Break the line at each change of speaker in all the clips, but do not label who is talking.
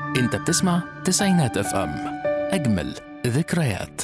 انت بتسمع تسعينات اف ام اجمل ذكريات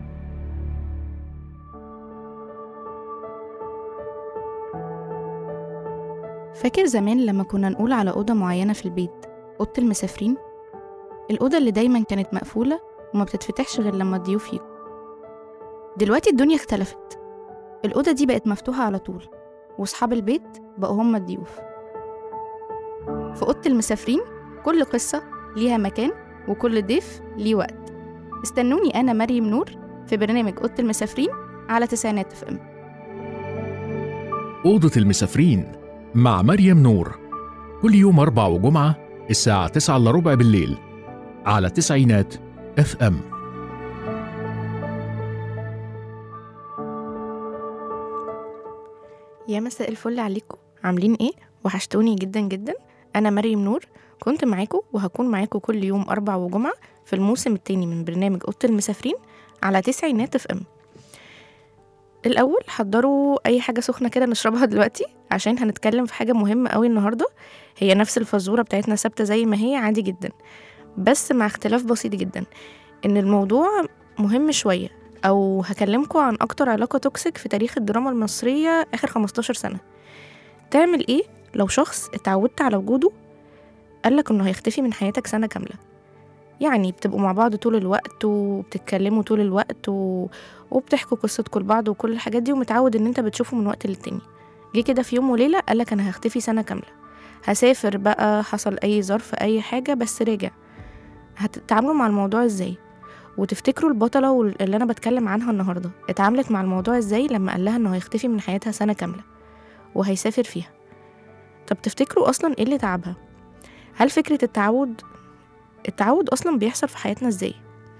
فاكر زمان لما كنا نقول على أوضة معينة في البيت أوضة المسافرين الأوضة اللي دايما كانت مقفولة وما بتتفتحش غير لما الضيوف يجوا دلوقتي الدنيا اختلفت الأوضة دي بقت مفتوحة على طول وصحاب البيت بقوا هم الضيوف في أوضة المسافرين كل قصة ليها مكان وكل ضيف ليه وقت استنوني أنا مريم نور في برنامج أوضة المسافرين على تسعينات اف ام
أوضة المسافرين مع مريم نور كل يوم أربع وجمعة الساعة تسعة إلا ربع بالليل على تسعينات اف ام
يا مساء الفل عليكم عاملين ايه وحشتوني جدا جدا انا مريم نور كنت معاكم وهكون معاكم كل يوم اربع وجمعة في الموسم التاني من برنامج اوضه المسافرين على تسعينات اف ام الاول حضروا اي حاجه سخنه كده نشربها دلوقتي عشان هنتكلم في حاجه مهمه قوي النهارده هي نفس الفزوره بتاعتنا ثابته زي ما هي عادي جدا بس مع اختلاف بسيط جدا ان الموضوع مهم شويه او هكلمكم عن اكتر علاقه توكسيك في تاريخ الدراما المصريه اخر 15 سنه تعمل ايه لو شخص اتعودت على وجوده قالك انه هيختفي من حياتك سنه كامله يعني بتبقوا مع بعض طول الوقت وبتتكلموا طول الوقت و... وبتحكوا قصتكم لبعض وكل الحاجات دي ومتعود ان انت بتشوفه من وقت للتاني جه كده في يوم وليله قالك انا هختفي سنه كامله هسافر بقى حصل اي ظرف اي حاجه بس راجع هتتعاملوا مع الموضوع ازاي وتفتكروا البطلة وال- اللي أنا بتكلم عنها النهاردة اتعاملت مع الموضوع ازاي لما قال لها إنه هيختفي من حياتها سنة كاملة وهيسافر فيها طب تفتكروا أصلا ايه اللي تعبها هل فكرة التعود التعود أصلا بيحصل في حياتنا ازاي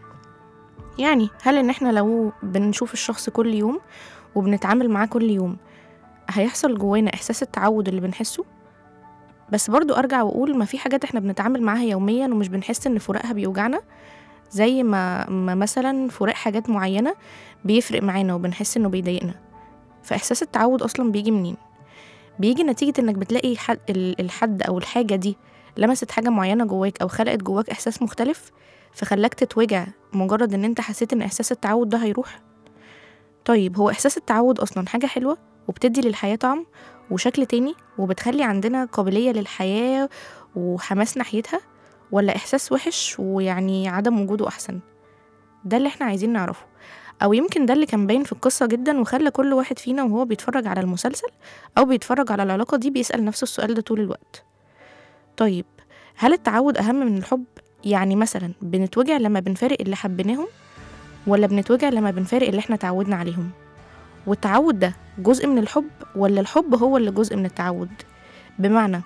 يعني هل إن احنا لو بنشوف الشخص كل يوم وبنتعامل معاه كل يوم هيحصل جوانا إحساس التعود اللي بنحسه بس برضو أرجع وأقول ما في حاجات احنا بنتعامل معاها يوميا ومش بنحس إن فراقها بيوجعنا زي ما, ما مثلا فراق حاجات معينة بيفرق معانا وبنحس انه بيضايقنا فإحساس التعود أصلا بيجي منين؟ بيجي نتيجة انك بتلاقي حد ال- الحد أو الحاجة دي لمست حاجة معينة جواك أو خلقت جواك إحساس مختلف فخلاك تتوجع مجرد ان انت حسيت ان إحساس التعود ده هيروح طيب هو إحساس التعود أصلا حاجة حلوة وبتدي للحياة طعم وشكل تاني وبتخلي عندنا قابلية للحياة وحماس ناحيتها ولا إحساس وحش ويعني عدم وجوده أحسن ده اللي احنا عايزين نعرفه أو يمكن ده اللي كان باين في القصة جدا وخلى كل واحد فينا وهو بيتفرج على المسلسل أو بيتفرج على العلاقة دي بيسأل نفسه السؤال ده طول الوقت طيب هل التعود أهم من الحب؟ يعني مثلا بنتوجع لما بنفارق اللي حبيناهم ولا بنتوجع لما بنفارق اللي احنا تعودنا عليهم والتعود ده جزء من الحب ولا الحب هو اللي جزء من التعود بمعنى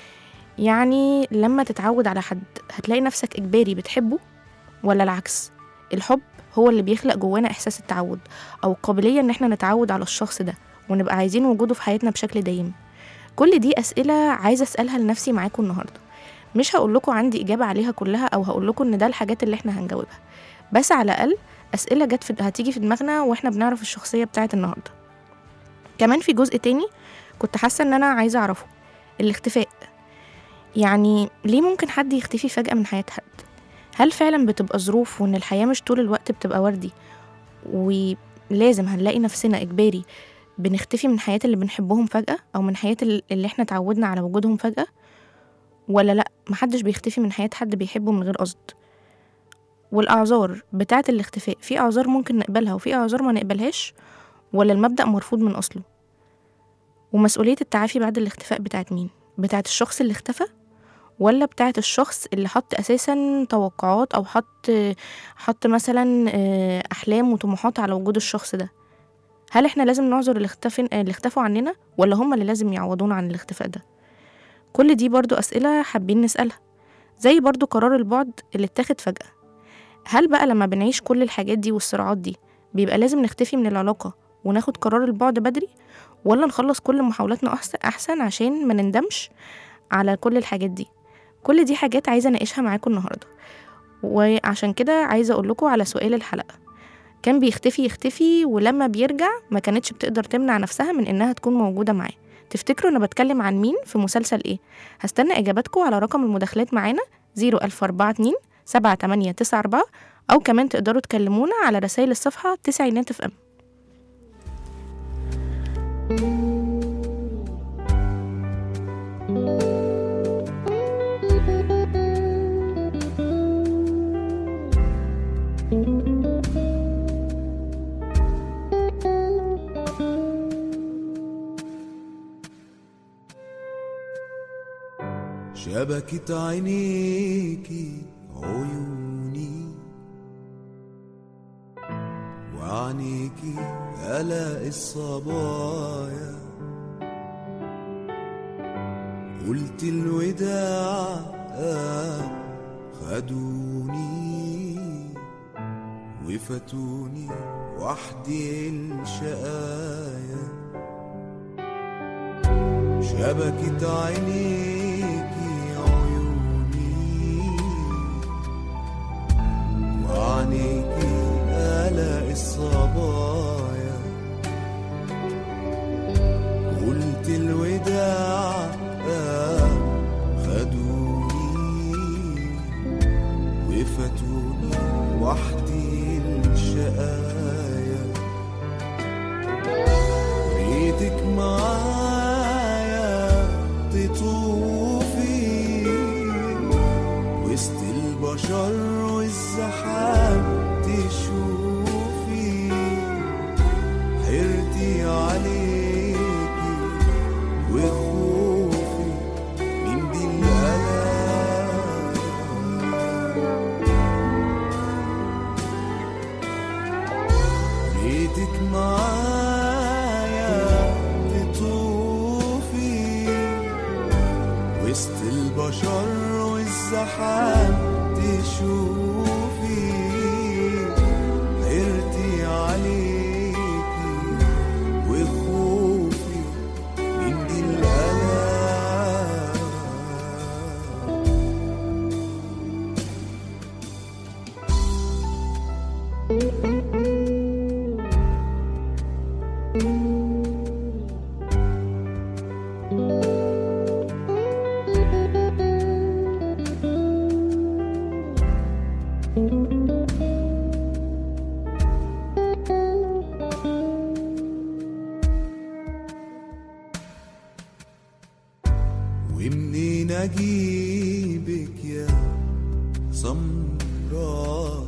يعني لما تتعود على حد هتلاقي نفسك إجباري بتحبه ولا العكس الحب هو اللي بيخلق جوانا إحساس التعود أو قابلية إن احنا نتعود على الشخص ده ونبقى عايزين وجوده في حياتنا بشكل دايم كل دي أسئلة عايزة أسألها لنفسي معاكم النهاردة مش هقول لكم عندي إجابة عليها كلها أو هقول لكم إن ده الحاجات اللي احنا هنجاوبها بس على الأقل أسئلة جت في هتيجي في دماغنا واحنا بنعرف الشخصية بتاعت النهاردة كمان في جزء تاني كنت حاسة إن أنا عايزة أعرفه الاختفاء يعني ليه ممكن حد يختفي فجأة من حياة حد؟ هل فعلا بتبقى ظروف وإن الحياة مش طول الوقت بتبقى وردي ولازم هنلاقي نفسنا إجباري بنختفي من حياة اللي بنحبهم فجأة أو من حياة ال- اللي احنا اتعودنا على وجودهم فجأة ولا لأ محدش بيختفي من حياة حد بيحبه من غير قصد والأعذار بتاعة الاختفاء في أعذار ممكن نقبلها وفي أعذار ما نقبلهاش ولا المبدأ مرفوض من أصله ومسؤولية التعافي بعد الاختفاء بتاعت مين؟ بتاعت الشخص اللي اختفى ولا بتاعت الشخص اللي حط اساسا توقعات او حط حط مثلا آه، احلام وطموحات على وجود الشخص ده هل احنا لازم نعذر اللي اختفن اللي اختفوا عننا ولا هم اللي لازم يعوضونا عن الاختفاء ده كل دي برضو اسئله حابين نسالها زي برضو قرار البعد اللي اتاخد فجاه هل بقى لما بنعيش كل الحاجات دي والصراعات دي بيبقى لازم نختفي من العلاقه وناخد قرار البعد بدري ولا نخلص كل محاولاتنا احسن احسن عشان ما نندمش على كل الحاجات دي كل دي حاجات عايزه اناقشها معاكم النهارده وعشان كده عايزه اقول لكم على سؤال الحلقه كان بيختفي يختفي ولما بيرجع ما كانتش بتقدر تمنع نفسها من انها تكون موجوده معاه تفتكروا انا بتكلم عن مين في مسلسل ايه هستنى اجاباتكم على رقم المداخلات معانا 01042 7894 أو كمان تقدروا تكلمونا على رسائل الصفحة تسعينات اف ام
شبكة عينيكي عيوني وعنيكي ألاقي الصبايا قلت الوداع آه خدوني وفتوني وحدي الشقايا شبكة عينيكي عيوني وعنيكي آلاء الصبايا قلت الوداع آه خدوني وفتوني وحدي الشقايا ريتك معايا تطوفي وسط البشر والزحام تشوفي حيرتي عليكي وخوفي من دي الآلام ريتك معايا تطوفي وسط البشر والزحام تشوفي حيرتي عليكي وخوفي من دي الآلام ومنين اجيبك يا سمراء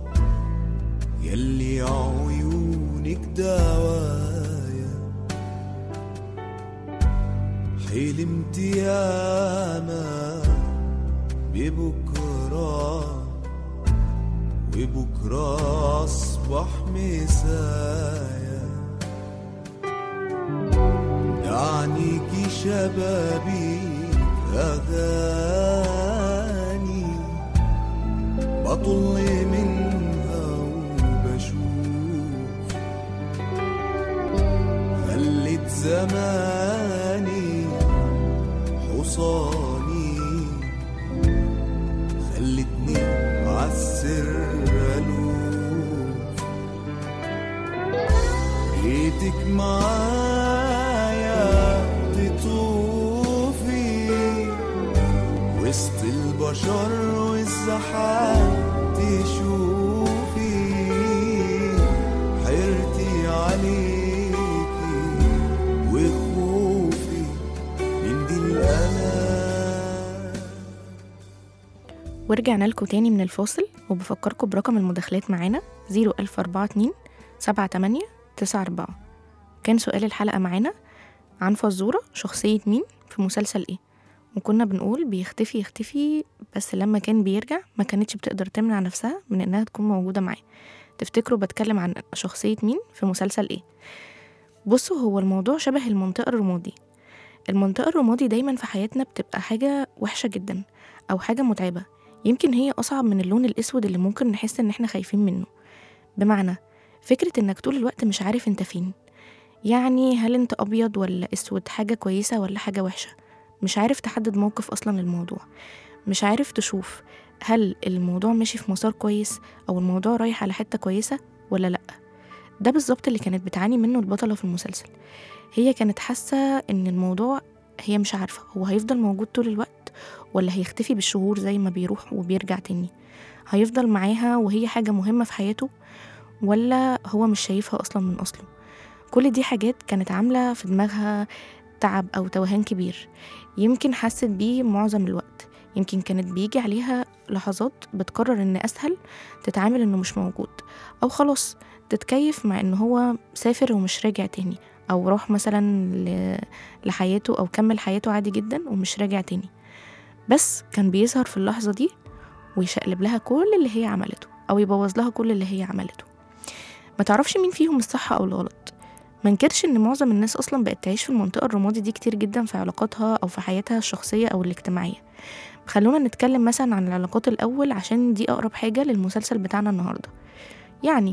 يلي عيونك دوايا حلمت ياما ببكرة وبكرة أصبح مسايا دعنيكي شبابي أغاني بطل منها وبشوف خلت زماني حصاني خلتني عالسر ألوف ريتك معايا تطوفي وسط البشر والزحام تشوفي حيرتي عليكي وخوفي من دي الآلام
ورجعنا لكم تاني من الفاصل وبفكركم برقم المداخلات معانا 01042 78 94 كان سؤال الحلقة معانا عن فزورة شخصية مين في مسلسل ايه وكنا بنقول بيختفي يختفي بس لما كان بيرجع ما كانتش بتقدر تمنع نفسها من انها تكون موجودة معاه تفتكروا بتكلم عن شخصية مين في مسلسل ايه بصوا هو الموضوع شبه المنطقة الرمادي المنطقة الرمادي دايما في حياتنا بتبقى حاجة وحشة جدا أو حاجة متعبة يمكن هي أصعب من اللون الأسود اللي ممكن نحس إن إحنا خايفين منه بمعنى فكرة إنك طول الوقت مش عارف أنت فين يعني هل أنت أبيض ولا أسود حاجة كويسة ولا حاجة وحشة مش عارف تحدد موقف أصلا للموضوع مش عارف تشوف هل الموضوع ماشي في مسار كويس أو الموضوع رايح على حتة كويسة ولا لأ ده بالظبط اللي كانت بتعاني منه البطلة في المسلسل هي كانت حاسة إن الموضوع هي مش عارفة هو هيفضل موجود طول الوقت ولا هيختفي بالشهور زي ما بيروح وبيرجع تاني هيفضل معاها وهي حاجة مهمة في حياته ولا هو مش شايفها أصلا من أصله كل دي حاجات كانت عاملة في دماغها تعب أو توهان كبير يمكن حست بيه معظم الوقت يمكن كانت بيجي عليها لحظات بتقرر إن أسهل تتعامل إنه مش موجود أو خلاص تتكيف مع إن هو سافر ومش راجع تاني أو راح مثلا ل- لحياته أو كمل حياته عادي جدا ومش راجع تاني بس كان بيظهر في اللحظة دي ويشقلب لها كل اللي هي عملته أو يبوظ لها كل اللي هي عملته ما تعرفش مين فيهم الصح أو الغلط ما انكرش ان معظم الناس اصلا بقت تعيش في المنطقه الرمادي دي كتير جدا في علاقاتها او في حياتها الشخصيه او الاجتماعيه خلونا نتكلم مثلا عن العلاقات الاول عشان دي اقرب حاجه للمسلسل بتاعنا النهارده يعني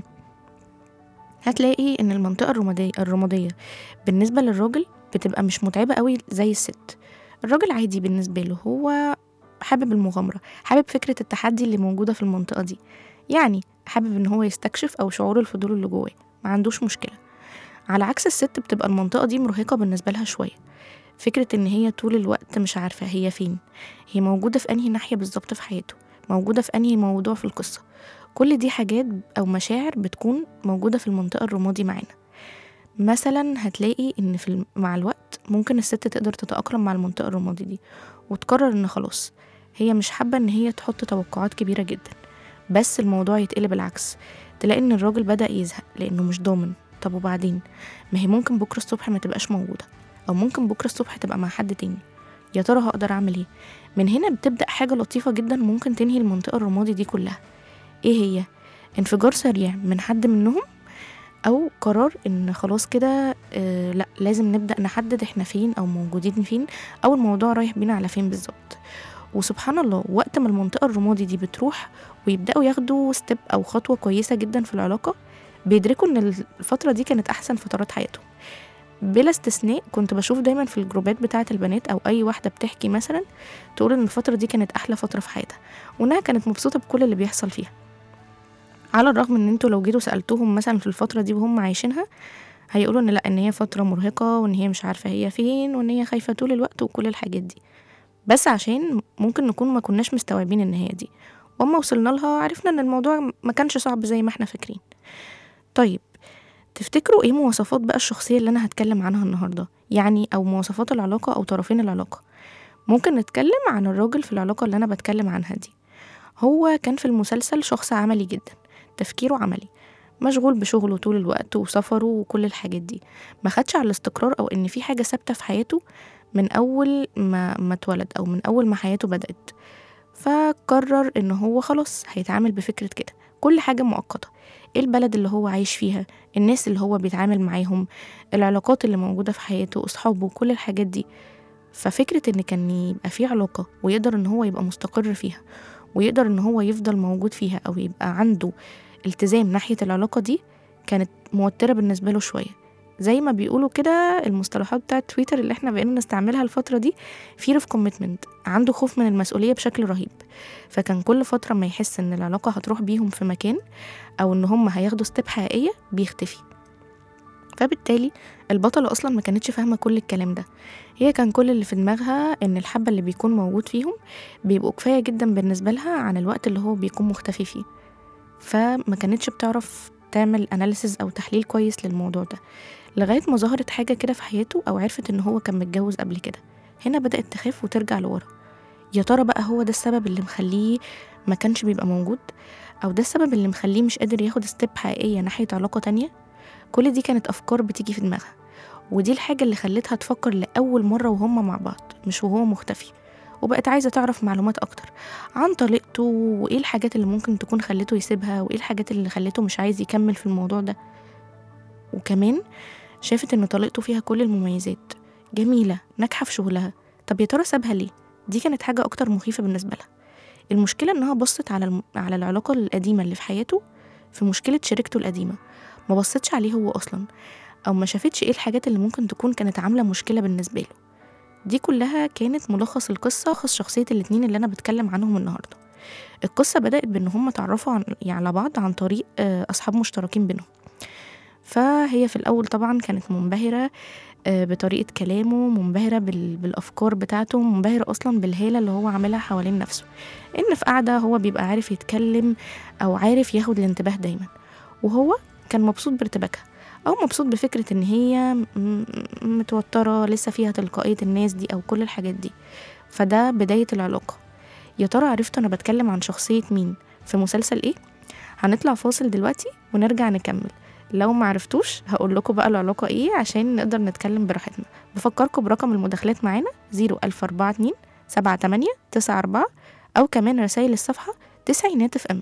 هتلاقي ان المنطقه الرماديه الرماديه بالنسبه للراجل بتبقى مش متعبه قوي زي الست الراجل عادي بالنسبه له هو حابب المغامره حابب فكره التحدي اللي موجوده في المنطقه دي يعني حابب ان هو يستكشف او شعور الفضول اللي جواه ما عندوش مشكله على عكس الست بتبقى المنطقة دي مرهقة بالنسبة لها شوية فكرة إن هي طول الوقت مش عارفة هي فين هي موجودة في أنهي ناحية بالظبط في حياته موجودة في أنهي موضوع في القصة كل دي حاجات أو مشاعر بتكون موجودة في المنطقة الرمادي معانا مثلا هتلاقي إن في الم- مع الوقت ممكن الست تقدر تتأقلم مع المنطقة الرمادي دي وتقرر إن خلاص هي مش حابة إن هي تحط توقعات كبيرة جدا بس الموضوع يتقلب العكس تلاقي إن الراجل بدأ يزهق لأنه مش ضامن طب وبعدين ما هي ممكن بكرة الصبح ما تبقاش موجودة أو ممكن بكرة الصبح تبقى مع حد تاني يا ترى هقدر أعمل إيه من هنا بتبدأ حاجة لطيفة جدا ممكن تنهي المنطقة الرمادي دي كلها إيه هي انفجار سريع من حد منهم أو قرار إن خلاص كده آه لا لازم نبدأ نحدد إحنا فين أو موجودين فين أو الموضوع رايح بينا على فين بالظبط وسبحان الله وقت ما المنطقة الرمادي دي بتروح ويبدأوا ياخدوا ستيب أو خطوة كويسة جدا في العلاقة بيدركوا ان الفتره دي كانت احسن فترات حياتهم بلا استثناء كنت بشوف دايما في الجروبات بتاعه البنات او اي واحده بتحكي مثلا تقول ان الفتره دي كانت احلى فتره في حياتها وانها كانت مبسوطه بكل اللي بيحصل فيها على الرغم ان انتوا لو جيتوا سالتوهم مثلا في الفتره دي وهم عايشينها هيقولوا ان لا ان هي فتره مرهقه وان هي مش عارفه هي فين وان هي خايفه طول الوقت وكل الحاجات دي بس عشان ممكن نكون ما كناش مستوعبين ان هي دي واما وصلنا لها عرفنا ان الموضوع ما كانش صعب زي ما احنا فاكرين طيب تفتكروا ايه مواصفات بقى الشخصية اللي انا هتكلم عنها النهاردة يعني او مواصفات العلاقة او طرفين العلاقة ممكن نتكلم عن الراجل في العلاقة اللي انا بتكلم عنها دي هو كان في المسلسل شخص عملي جدا تفكيره عملي مشغول بشغله طول الوقت وسفره وكل الحاجات دي ما خدش على الاستقرار او ان في حاجة ثابتة في حياته من اول ما ما اتولد او من اول ما حياته بدأت فقرر ان هو خلاص هيتعامل بفكرة كده كل حاجة مؤقتة ايه البلد اللي هو عايش فيها الناس اللي هو بيتعامل معاهم العلاقات اللي موجودة في حياته أصحابه كل الحاجات دي ففكرة إن كان يبقى في علاقة ويقدر إن هو يبقى مستقر فيها ويقدر إن هو يفضل موجود فيها أو يبقى عنده التزام ناحية العلاقة دي كانت موترة بالنسبة له شوية زي ما بيقولوا كده المصطلحات بتاعت تويتر اللي احنا بقينا نستعملها الفترة دي fear of commitment عنده خوف من المسؤولية بشكل رهيب فكان كل فترة ما يحس إن العلاقة هتروح بيهم في مكان أو إن هم هياخدوا ستيب حقيقية بيختفي فبالتالي البطلة أصلا ما كانتش فاهمة كل الكلام ده هي كان كل اللي في دماغها إن الحبة اللي بيكون موجود فيهم بيبقوا كفاية جدا بالنسبة لها عن الوقت اللي هو بيكون مختفي فيه فما كانتش بتعرف تعمل أناليسز أو تحليل كويس للموضوع ده لغاية ما ظهرت حاجة كده في حياته أو عرفت إن هو كان متجوز قبل كده هنا بدأت تخاف وترجع لورا يا ترى بقى هو ده السبب اللي مخليه ما كانش بيبقى موجود أو ده السبب اللي مخليه مش قادر ياخد ستيب حقيقية ناحية علاقة تانية كل دي كانت أفكار بتيجي في دماغها ودي الحاجة اللي خلتها تفكر لأول مرة وهما مع بعض مش وهو مختفي وبقت عايزة تعرف معلومات أكتر عن طريقته وإيه الحاجات اللي ممكن تكون خلته يسيبها وإيه الحاجات اللي خلته مش عايز يكمل في الموضوع ده وكمان شافت إن طريقته فيها كل المميزات جميلة ناجحة في شغلها طب يا ترى سابها ليه؟ دي كانت حاجة أكتر مخيفة بالنسبة لها المشكلة إنها بصت على الم... على العلاقة القديمة اللي في حياته في مشكلة شريكته القديمة ما بصتش عليه هو أصلا أو ما شافتش إيه الحاجات اللي ممكن تكون كانت عاملة مشكلة بالنسبة له دي كلها كانت ملخص القصة خاص شخصية الاتنين اللي أنا بتكلم عنهم النهاردة القصة بدأت بإن هم تعرفوا عن يعني على بعض عن طريق آه، أصحاب مشتركين بينهم فهي في الأول طبعا كانت منبهرة آه، بطريقة كلامه منبهرة بال- بالأفكار بتاعته منبهرة أصلا بالهالة اللي هو عاملها حوالين نفسه إن في قعدة هو بيبقى عارف يتكلم أو عارف ياخد الانتباه دايما وهو كان مبسوط بارتباكها أو مبسوط بفكرة إن هي م- م- متوترة لسه فيها تلقائية الناس دي أو كل الحاجات دي فده بداية العلاقة يا ترى عرفتوا أنا بتكلم عن شخصية مين في مسلسل إيه؟ هنطلع فاصل دلوقتي ونرجع نكمل لو ما عرفتوش هقول لكم بقى العلاقة ايه عشان نقدر نتكلم براحتنا بفكركم برقم المداخلات معانا 01042 78 94 أو كمان رسائل الصفحة تسعينات اف ام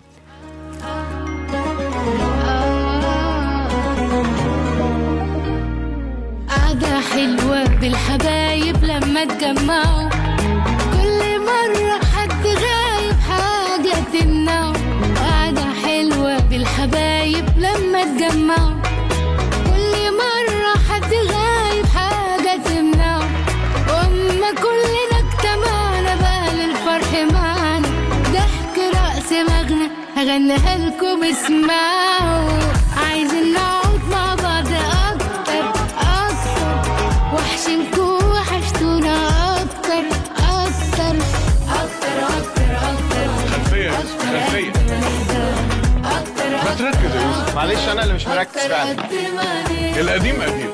قعدة حلوة بالحبايب لما تجمعوا كل مرة حد غايب حاجة تمنعه قعدة حلوة بالحبايب لما تجمعوا كل مرة حد غايب حاجة تمنعه وأما كلنا اجتمعنا بقى للفرح معانا ضحك رقص مغنى هغنيها لكم اسمعوا عايزين نقعد مع بعض أكتر أكتر وحشنكوا وحشتونا أكتر أكتر أكتر أكتر أكتر
خلفية خلفية
أكتر
ما تركز يا يوسف
معلش انا اللي مش مركز
أكتر
فعلا
قد ما نقدر.
القديم قديم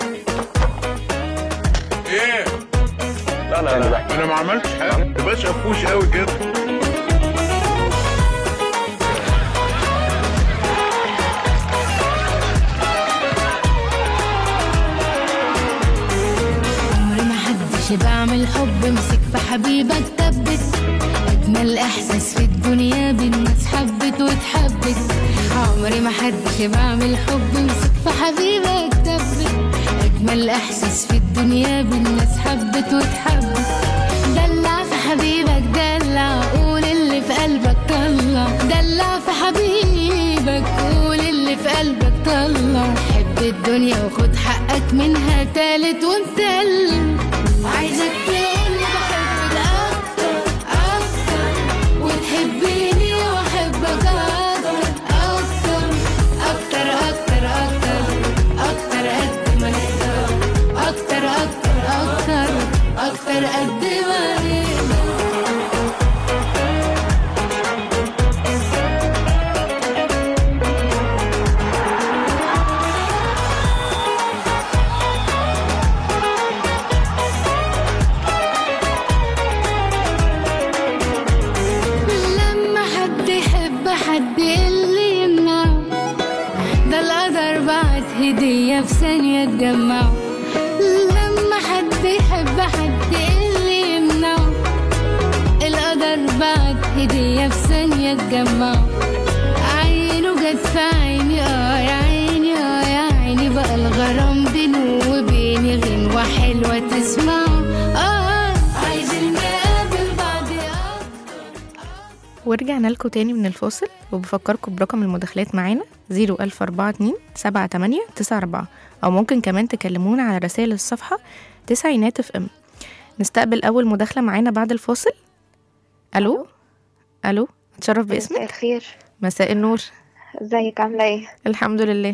ايه لا لا لا انا ما عملتش حاجه تبقاش قفوش قوي كده
عمري ما حدش بعمل حب مسك في حبيبك ثبت اجمل احساس في الدنيا بالناس حبت واتحبت عمري ما حدش بعمل حب مسك في حبيبك ثبت اجمل احساس في الدنيا بالناس حبت واتحبت دلع في حبيبك دلع قول اللي في قلبك طلع دلع في حبيبك قول اللي في قلبك طلع حب الدنيا وخد حقك منها تالت ومتلم عايزك تقولي بحبك اكتر اكتر وتحبيني واحبك اكتر اكتر اكتر اكتر اكتر اكتر قد ما نقدر اكتر اكتر اكتر اكتر قد ما نقدر لما حد يحب حد اللي يمنعه ده القدر بعت هدية في ثانية تجمعه لما حد يحب حد اللي يمنعه القدر بعت هدية في ثانية تجمعه عينه جت في عيني اه يا عيني اه يا عيني بقى الغرام بينه وبيني غنوة حلوة تسمعه اه عايزين نقابل بعض اكتر
ورجعنا لكم تاني من الفاصل وبفكركم برقم المداخلات معانا 01042 78 94 أو ممكن كمان تكلمونا على رسائل الصفحة تسعينات اف ام نستقبل أول مداخلة معانا بعد الفاصل ألو ألو اتشرف
مساء
باسمك
الخير
مساء النور
ازيك عاملة ايه؟
الحمد لله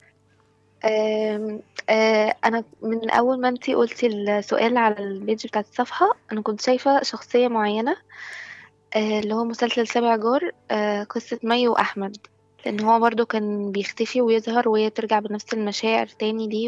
آم، آه، انا من اول ما انتي قلتي السؤال على البيج بتاعت الصفحة انا كنت شايفة شخصية معينة آه، اللي هو مسلسل سابع جار آه، قصة مي واحمد لان هو برضو كان بيختفي ويظهر وهي ترجع بنفس المشاعر تاني ليه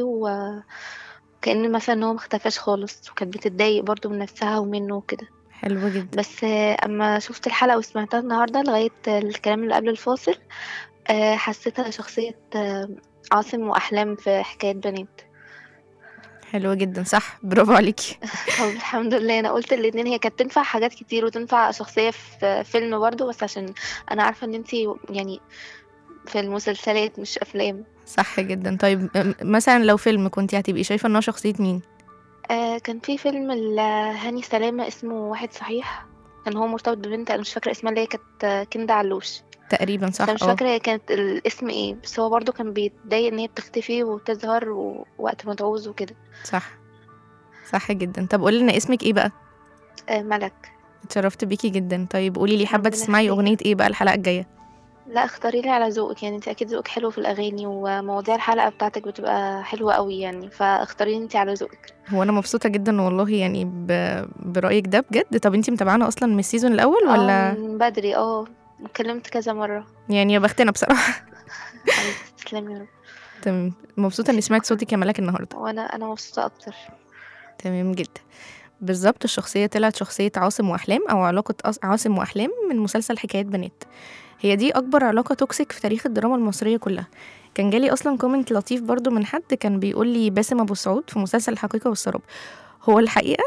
وكأن مثلا ان هو مختفاش خالص وكانت بتتضايق برضو من نفسها ومنه وكده
حلوة جدا
بس آه، اما شفت الحلقة وسمعتها النهاردة لغاية الكلام اللي قبل الفاصل آه، حسيتها شخصية آه، عاصم وأحلام في حكاية بنات
حلوة جدا صح برافو عليكي
طب الحمد لله أنا قلت الاتنين هي كانت تنفع حاجات كتير وتنفع شخصية في فيلم برضو بس عشان أنا عارفة إن انتي يعني في المسلسلات مش أفلام
صح جدا طيب م- مثلا لو فيلم كنتي هتبقي شايفة ان هو شخصية مين
آه كان في فيلم لهاني سلامة اسمه واحد صحيح كان هو مرتبط ببنت أنا مش فاكرة اسمها اللي هي كانت آه، كندا علوش
تقريبا صح
بس أنا مش
اه
فاكرة هي كانت الاسم ايه بس هو برضو كان بيتضايق إن هي بتختفي وتظهر و- وقت ما تعوز وكده
صح صح جدا طب قولي لنا اسمك ايه بقى
آه ملك
اتشرفت بيكي جدا طيب قولي لي حابة
ربنا
تسمعي
يخليك.
أغنية ايه بقى الحلقة الجاية
لا اختاري لي على ذوقك يعني انت اكيد ذوقك حلو في الاغاني ومواضيع الحلقه بتاعتك بتبقى حلوه قوي يعني فاختاري لي انت على ذوقك
هو انا مبسوطه جدا والله يعني ب... برايك ده بجد طب انتي متابعانا اصلا من السيزون الاول ولا
اه من بدري اه اتكلمت كذا مره
يعني يا بختنا بصراحه
حبيبتي تسلمي يا رب
تمام مبسوطه اني سمعت صوتك يا ملاك النهارده
وانا انا مبسوطه اكتر
تمام جدا بالظبط الشخصية طلعت شخصية عاصم وأحلام أو علاقة أص- عاصم وأحلام من مسلسل حكايات بنات هي دي أكبر علاقة توكسيك في تاريخ الدراما المصرية كلها كان جالي أصلا كومنت لطيف برضو من حد كان بيقول لي باسم أبو سعود في مسلسل الحقيقة والسراب هو الحقيقة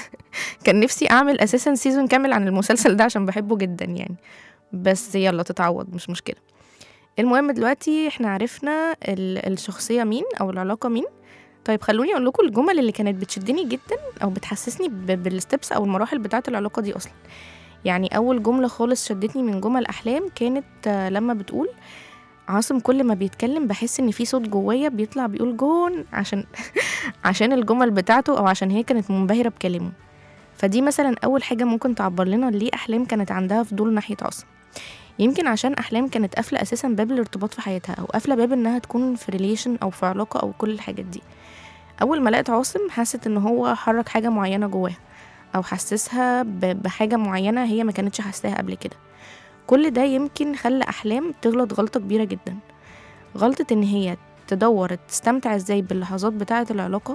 كان نفسي أعمل أساسا سيزون كامل عن المسلسل ده عشان بحبه جدا يعني بس يلا تتعوض مش مشكلة المهم دلوقتي احنا عرفنا ال- الشخصية مين أو العلاقة مين طيب خلوني اقول لكم الجمل اللي كانت بتشدني جدا او بتحسسني ب- بالستبس او المراحل بتاعه العلاقه دي اصلا يعني اول جمله خالص شدتني من جمل احلام كانت آه، لما بتقول عاصم كل ما بيتكلم بحس ان في صوت جوايا بيطلع بيقول جون عشان عشان الجمل بتاعته او عشان هي كانت منبهره بكلامه فدي مثلا اول حاجه ممكن تعبر لنا ليه احلام كانت عندها فضول ناحيه عاصم يمكن عشان احلام كانت قافله اساسا باب الارتباط في حياتها او قافله باب انها تكون في ريليشن او في علاقه او كل الحاجات دي اول ما لقيت عاصم حست ان هو حرك حاجه معينه جواها او حسسها ب- بحاجه معينه هي ما كانتش حاساها قبل كده كل ده يمكن خلى احلام تغلط غلطه كبيره جدا غلطه ان هي تدور تستمتع ازاي باللحظات بتاعه العلاقه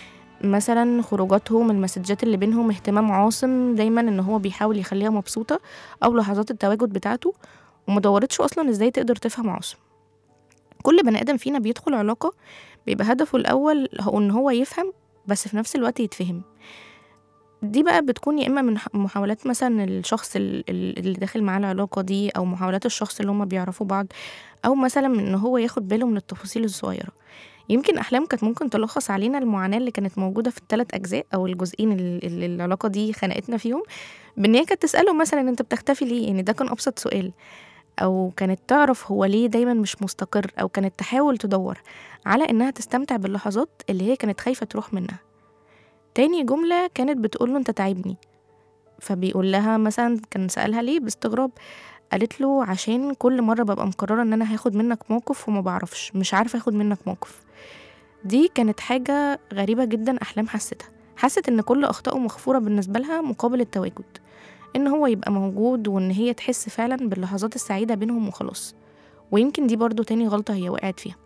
مثلا خروجاتهم المسجات اللي بينهم اهتمام عاصم دايما ان هو بيحاول يخليها مبسوطه او لحظات التواجد بتاعته ومدورتش اصلا ازاي تقدر تفهم عاصم كل بني ادم فينا بيدخل علاقه بيبقى هدفه الأول هو إن هو يفهم بس في نفس الوقت يتفهم دي بقى بتكون يا إما من ح- محاولات مثلا الشخص ال- ال- اللي داخل معاه العلاقة دي أو محاولات الشخص اللي هما بيعرفوا بعض أو مثلا من إن هو ياخد باله من التفاصيل الصغيرة يمكن أحلام كانت ممكن تلخص علينا المعاناة اللي كانت موجودة في الثلاث أجزاء أو الجزئين ال- اللي العلاقة دي خنقتنا فيهم بإن هي كانت تسأله مثلا أنت بتختفي ليه يعني ده كان أبسط سؤال أو كانت تعرف هو ليه دايما مش مستقر أو كانت تحاول تدور على إنها تستمتع باللحظات اللي هي كانت خايفة تروح منها تاني جملة كانت بتقوله أنت تعبني فبيقول لها مثلا كان سألها ليه باستغراب قالت له عشان كل مرة ببقى مقررة إن أنا هاخد منك موقف وما بعرفش مش عارفة أخد منك موقف دي كانت حاجة غريبة جدا أحلام حستها حست إن كل أخطائه مغفورة بالنسبة لها مقابل التواجد إن هو يبقى موجود وإن هي تحس فعلا باللحظات السعيدة بينهم وخلاص ويمكن دي برضو تاني غلطة هي وقعت فيها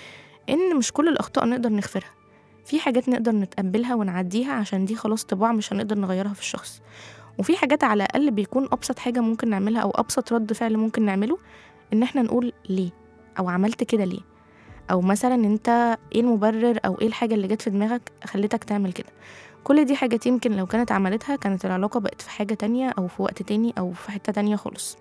إن مش كل الأخطاء نقدر نغفرها في حاجات نقدر نتقبلها ونعديها عشان دي خلاص طباع مش هنقدر نغيرها في الشخص وفي حاجات على الأقل بيكون أبسط حاجة ممكن نعملها أو أبسط رد فعل ممكن نعمله إن إحنا نقول ليه أو عملت كده ليه أو مثلا أنت إيه المبرر أو إيه الحاجة اللي جت في دماغك خلتك تعمل كده كل دي حاجات يمكن لو كانت عملتها كانت العلاقة بقت في حاجة تانية أو في وقت تاني أو في حتة تانية خالص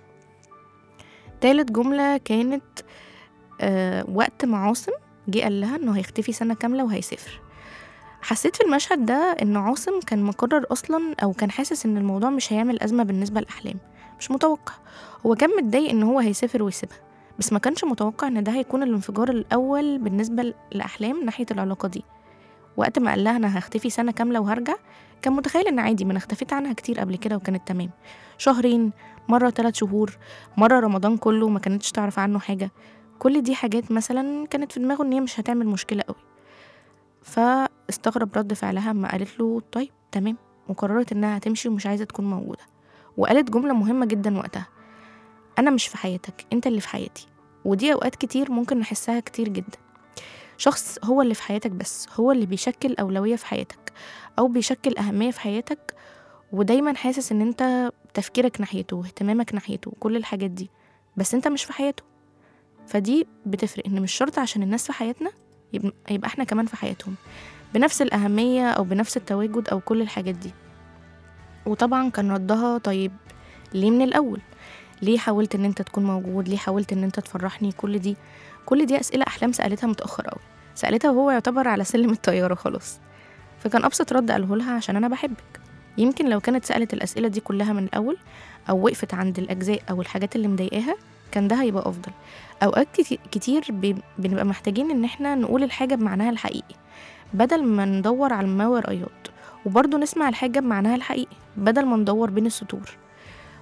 تالت جملة كانت آه وقت ما عاصم جه قال لها انه هيختفي سنة كاملة وهيسافر حسيت في المشهد ده ان عاصم كان مقرر اصلا او كان حاسس ان الموضوع مش هيعمل ازمة بالنسبة لاحلام مش متوقع هو كان متضايق ان هو هيسافر ويسيبها بس ما كانش متوقع ان ده هيكون الانفجار الاول بالنسبة لاحلام ناحية العلاقة دي وقت ما قال لها انا هختفي سنة كاملة وهرجع كان متخيل ان عادي ما انا اختفيت عنها كتير قبل كده وكانت تمام شهرين مرة ثلاث شهور مرة رمضان كله ما كانتش تعرف عنه حاجة كل دي حاجات مثلا كانت في دماغه ان هي مش هتعمل مشكلة قوي فاستغرب رد فعلها اما قالت له طيب تمام وقررت انها هتمشي ومش عايزة تكون موجودة وقالت جملة مهمة جدا وقتها انا مش في حياتك انت اللي في حياتي ودي اوقات كتير ممكن نحسها كتير جدا شخص هو اللي في حياتك بس هو اللي بيشكل أولوية في حياتك أو بيشكل أهمية في حياتك ودايما حاسس ان انت تفكيرك ناحيته واهتمامك ناحيته وكل الحاجات دي بس انت مش في حياته فدي بتفرق ان مش شرط عشان الناس في حياتنا يبقى, يبقى احنا كمان في حياتهم بنفس الأهمية أو بنفس التواجد أو كل الحاجات دي وطبعا كان ردها طيب ليه من الأول ليه حاولت ان انت تكون موجود ليه حاولت ان انت تفرحني كل دي كل دي أسئلة أحلام سألتها متأخر أوي سألتها وهو يعتبر على سلم الطيارة خلاص فكان أبسط رد قاله لها عشان أنا بحبك يمكن لو كانت سألت الأسئلة دي كلها من الأول أو وقفت عند الأجزاء أو الحاجات اللي مضايقاها كان ده هيبقى أفضل أوقات كتي- كتير بي- بنبقى محتاجين إن إحنا نقول الحاجة بمعناها الحقيقي بدل ما ندور على ما ورائيات وبرضه نسمع الحاجة بمعناها الحقيقي بدل ما ندور بين السطور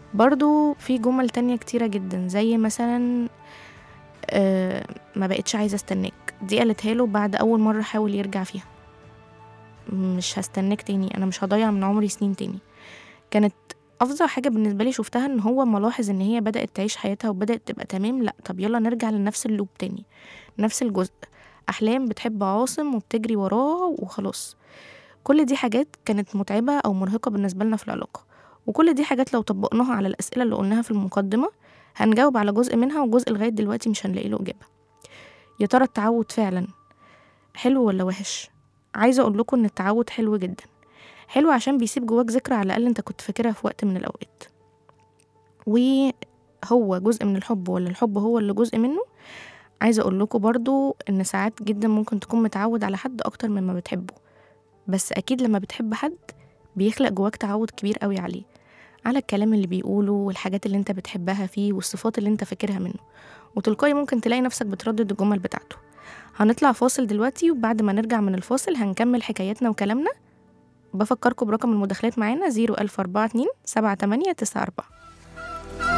برضو في جمل تانية كتيرة جدا زي مثلا آه ما بقتش عايزة استناك دي قالتها له بعد أول مرة حاول يرجع فيها مش هستناك تاني أنا مش هضيع من عمري سنين تاني كانت أفظع حاجة بالنسبة لي شفتها إن هو ملاحظ إن هي بدأت تعيش حياتها وبدأت تبقى تمام لأ طب يلا نرجع لنفس اللوب تاني نفس الجزء أحلام بتحب عاصم وبتجري وراه وخلاص كل دي حاجات كانت متعبة أو مرهقة بالنسبة لنا في العلاقة وكل دي حاجات لو طبقناها على الأسئلة اللي قلناها في المقدمة هنجاوب على جزء منها وجزء لغاية دلوقتي مش هنلاقي له إجابة يا ترى التعود فعلا حلو ولا وحش عايزة أقول لكم إن التعود حلو جدا حلو عشان بيسيب جواك ذكرى على الأقل أنت كنت فاكرها في وقت من الأوقات وهو جزء من الحب ولا الحب هو اللي جزء منه عايزة أقول لكم برضو إن ساعات جدا ممكن تكون متعود على حد أكتر مما بتحبه بس أكيد لما بتحب حد بيخلق جواك تعود كبير قوي عليه على الكلام اللي بيقوله والحاجات اللي انت بتحبها فيه والصفات اللي انت فاكرها منه وتلقائي ممكن تلاقي نفسك بتردد الجمل بتاعته هنطلع فاصل دلوقتي وبعد ما نرجع من الفاصل هنكمل حكايتنا وكلامنا بفكركم برقم المداخلات معانا 01042 7894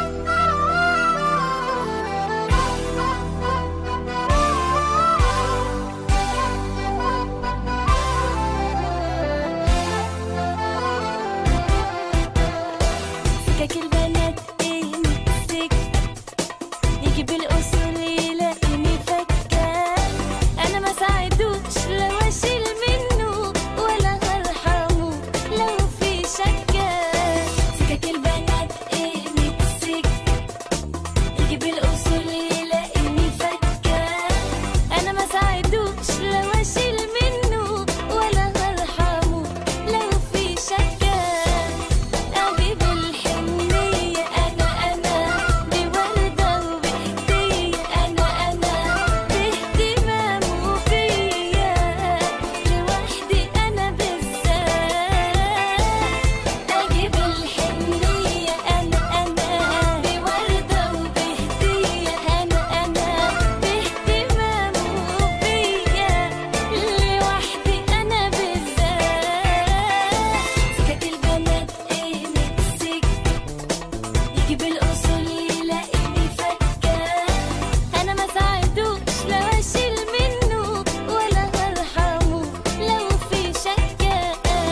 سكك البنات ايه نفسك يجيب الاصول يلاقيني فكة انا ما ساعدوش لو اشيل منه ولا هرحمه لو في شكة سكك البنات ايه نفسك يجيب الاصول يلاقيني فكة انا ما ساعدوش لو اشيل منه ولا هرحمه لو في شكة أجيب الحنية أنا أنا بوردة وبهدية أنا أنا باهتمام وفيا لوحدي أنا بالذات أجيب الحنية أنا أنا بوردة وبهدية أنا أنا باهتمام وفيا لوحدي أنا بالذات سكت البنات إيه نفسك يجيب الأصول يلاقيني فكة أنا ما ساعدوش لو أشيل منه ولا هرحمه لو في شكة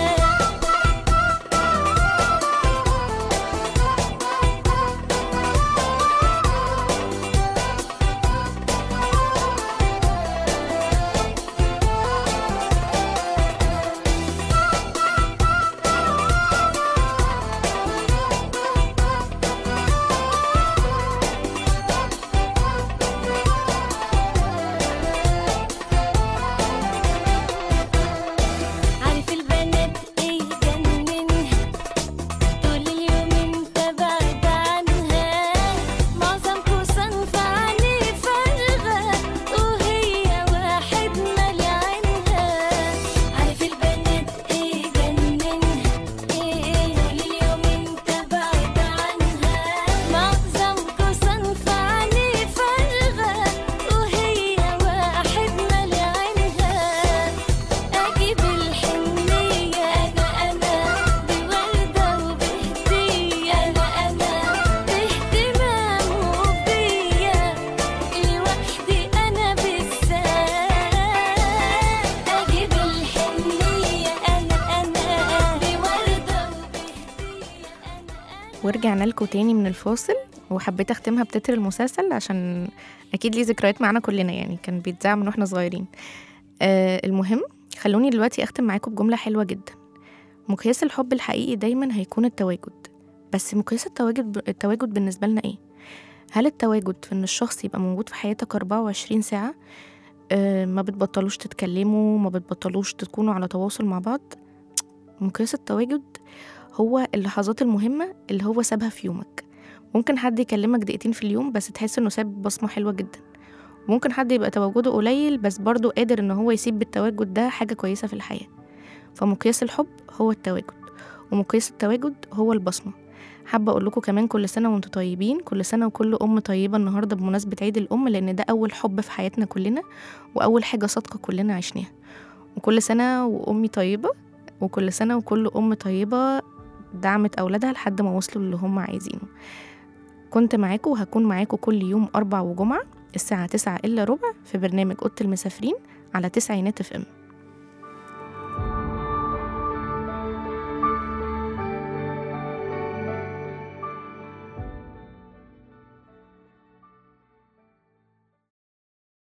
عارف البنات ايه جننها طول اليوم انت بعد عنها معظم صنف عني فارغة وهي واحد مالي عنها عارف البنات ايه جننها ايه طول اليوم انت بعد عنها معظم صنف عني فارغة وهي واحد مالي عنها أجيب الحنية أنا أنا بوردة وبهدية أنا أنا باهتمام وبيا لوحدي أنا بالذات أجيب الحنية أنا أنا بوردة وبهدية أنا أنا
ورجعنا لكم تاني من الفاصل وحبيت اختمها بتتر المسلسل عشان اكيد ليه ذكريات معانا كلنا يعني كان بيتذاع من واحنا صغيرين آه المهم خلوني دلوقتي اختم معاكم بجمله حلوه جدا مقياس الحب الحقيقي دايما هيكون التواجد بس مقياس التواجد التواجد بالنسبه لنا ايه هل التواجد في ان الشخص يبقى موجود في حياتك 24 ساعه آه ما بتبطلوش تتكلموا ما بتبطلوش تكونوا على تواصل مع بعض مقياس التواجد هو اللحظات المهمة اللي هو سابها في يومك ممكن حد يكلمك دقيقتين في اليوم بس تحس انه ساب بصمة حلوة جدا ممكن حد يبقى تواجده قليل بس برضه قادر ان هو يسيب بالتواجد ده حاجة كويسة في الحياة فمقياس الحب هو التواجد ومقياس التواجد هو البصمة حابة أقول لكم كمان كل سنة وانتم طيبين كل سنة وكل أم طيبة النهاردة بمناسبة عيد الأم لأن ده أول حب في حياتنا كلنا وأول حاجة صادقة كلنا عشناها وكل سنة وأمي طيبة وكل سنة وكل أم طيبة دعمت أولادها لحد ما وصلوا اللي هم عايزينه كنت معاكم وهكون معاكم كل يوم أربع وجمعة الساعة تسعة إلا ربع في برنامج أوضة المسافرين على تسعينات اف ام